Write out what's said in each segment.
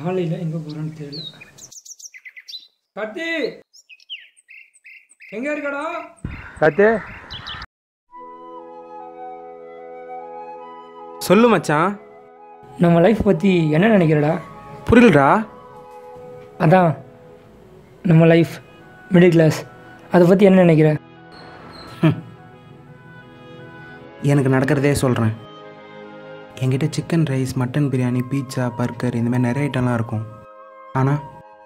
காலையில் எங்கே போகிறான்னு தெரியல கார்த்தி எங்கே இருக்கடா காத்து சொல்லு மச்சான் நம்ம லைஃப் பற்றி என்ன நினைக்கிறடா புரியலடா அதான் நம்ம லைஃப் மிடில் கிளாஸ் அதை பற்றி என்ன நினைக்கிற எனக்கு நடக்கிறதே சொல்கிறேன் என்கிட்ட chicken rice mutton biryani pizza burger இந்த மாதிரி நிறைய ஐட்டம்லாம் இருக்கும் ஆனால்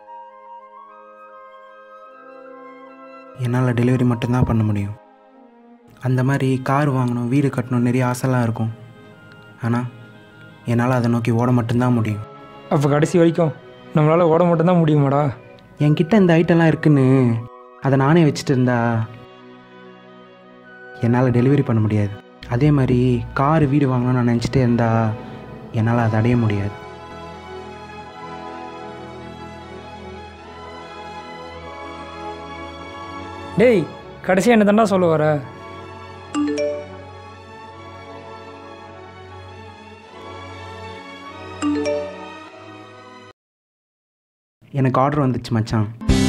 என்னால் டெலிவரி மட்டும்தான் பண்ண முடியும் அந்த மாதிரி கார் வாங்கணும் வீடு கட்டணும் நிறைய ஆசைலாம் இருக்கும் ஆனால் என்னால் அதை நோக்கி ஓட மட்டும்தான் முடியும் அப்போ கடைசி வரைக்கும் நம்மளால் ஓட மட்டும்தான் முடியுமாடா என்கிட்ட இந்த ஐட்டம்லாம் இருக்குன்னு அதை நானே வச்சுட்டு இருந்தா என்னால் டெலிவரி பண்ண முடியாது அதே மாதிரி கார் வீடு வாங்கணும்னு நான் நினச்சிட்டே இருந்தா என்னால் அதை அடைய முடியாது டேய் கடைசியாக என்ன தாண்டா சொல்ல வர எனக்கு ஆர்டர் வந்துச்சு மச்சான்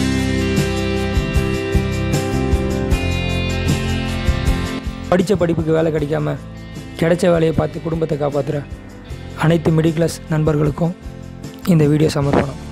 படித்த படிப்புக்கு வேலை கிடைக்காம கிடைச்ச வேலையை பார்த்து குடும்பத்தை காப்பாற்றுற அனைத்து மிடில் கிளாஸ் நண்பர்களுக்கும் இந்த வீடியோ சமர்ப்பணம்